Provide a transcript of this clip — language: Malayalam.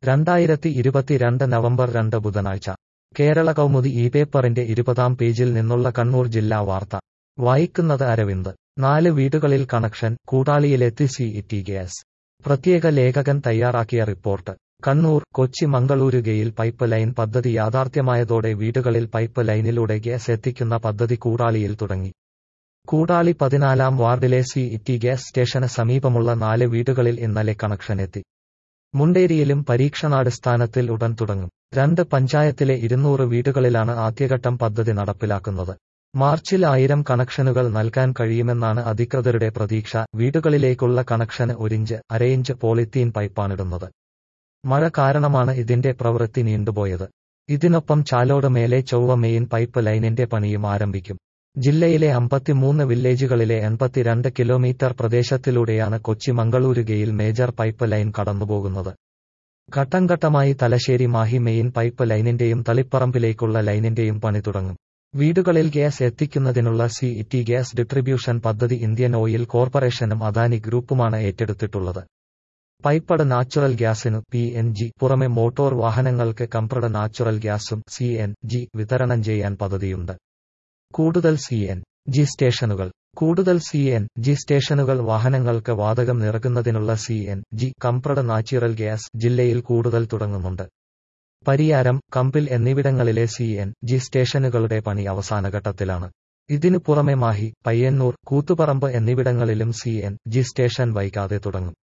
രണ്ടായിരത്തി ഇരുപത്തിരണ്ട് നവംബർ രണ്ട് ബുധനാഴ്ച കേരള കൗമുദി ഈ പേപ്പറിന്റെ ഇരുപതാം പേജിൽ നിന്നുള്ള കണ്ണൂർ ജില്ലാ വാർത്ത വായിക്കുന്നത് അരവിന്ദ് നാല് വീടുകളിൽ കണക്ഷൻ കൂടാളിയിലെത്തി സി ഇ ഗ്യാസ് പ്രത്യേക ലേഖകൻ തയ്യാറാക്കിയ report Kannur Kochi Mangaluru GAIL pipe line പദ്ധതി യാഥാർത്ഥ്യമായതോടെ വീടുകളിൽ പൈപ്പ് ലൈനിലൂടെ ഗ്യാസ് എത്തിക്കുന്ന പദ്ധതി കൂടാളിയിൽ തുടങ്ങി കൂടാളി പതിനാലാം വാർഡിലെ സി ഇ ഗ്യാസ് സ്റ്റേഷന് സമീപമുള്ള നാല് വീടുകളിൽ ഇന്നലെ കണക്ഷൻ എത്തി മുണ്ടേരിയിലും പരീക്ഷണാടിസ്ഥാനത്തിൽ ഉടൻ തുടങ്ങും രണ്ട് പഞ്ചായത്തിലെ ഇരുന്നൂറ് വീടുകളിലാണ് ആദ്യഘട്ടം പദ്ധതി നടപ്പിലാക്കുന്നത് മാർച്ചിൽ ആയിരം കണക്ഷനുകൾ നൽകാൻ കഴിയുമെന്നാണ് അധികൃതരുടെ പ്രതീക്ഷ വീടുകളിലേക്കുള്ള കണക്ഷന് ഒരിഞ്ച് അരയിഞ്ച് പോളിത്തീൻ പൈപ്പാണിടുന്നത് മഴ കാരണമാണ് ഇതിന്റെ പ്രവൃത്തി നീണ്ടുപോയത് ഇതിനൊപ്പം ചാലോട് മേലെ ചൊവ്വ മെയിൻ പൈപ്പ് ലൈനിന്റെ പണിയും ആരംഭിക്കും ജില്ലയിലെ അമ്പത്തിമൂന്ന് വില്ലേജുകളിലെ എൺപത്തിരണ്ട് കിലോമീറ്റർ പ്രദേശത്തിലൂടെയാണ് Kochi Mangaluru GAIL major pipe line കടന്നുപോകുന്നത് ഘട്ടം ഘട്ടമായി തലശ്ശേരി മാഹി മെയിൻ പൈപ്പ് ലൈനിന്റെയും തളിപ്പറമ്പിലേക്കുള്ള ലൈനിന്റെയും പണി തുടങ്ങും വീടുകളിൽ ഗ്യാസ് എത്തിക്കുന്നതിനുള്ള സി ഇ ഗ്യാസ് ഡിസ്ട്രിബ്യൂഷൻ പദ്ധതി ഇന്ത്യൻ ഓയിൽ കോർപ്പറേഷനും അദാനി ഗ്രൂപ്പുമാണ് ഏറ്റെടുത്തിട്ടുള്ളത് പൈപ്പഡ് നാച്ചുറൽ ഗ്യാസിനു പി എൻ ജി പുറമെ മോട്ടോർ വാഹനങ്ങൾക്ക് കംപ്രഡ് നാച്ചുറൽ ഗ്യാസും സി എൻ ജി വിതരണം ചെയ്യാൻ പദ്ധതിയുണ്ട് കൂടുതൽ സി എൻ ജി സ്റ്റേഷനുകൾ കൂടുതൽ സി എൻ ജി സ്റ്റേഷനുകൾ വാഹനങ്ങൾക്ക് വാതകം നിറക്കുന്നതിനുള്ള C N G compressed natural gas ജില്ലയിൽ കൂടുതൽ തുടങ്ങുന്നുണ്ട് പരിയാരം കമ്പിൽ എന്നിവിടങ്ങളിലെ സി എൻ ജി സ്റ്റേഷനുകളുടെ പണി അവസാനഘട്ടത്തിലാണ് ഇതിനു പുറമെ മാഹി പയ്യന്നൂർ കൂത്തുപറമ്പ് എന്നിവിടങ്ങളിലും സി എൻ ജി സ്റ്റേഷൻ വൈകാതെ തുടങ്ങും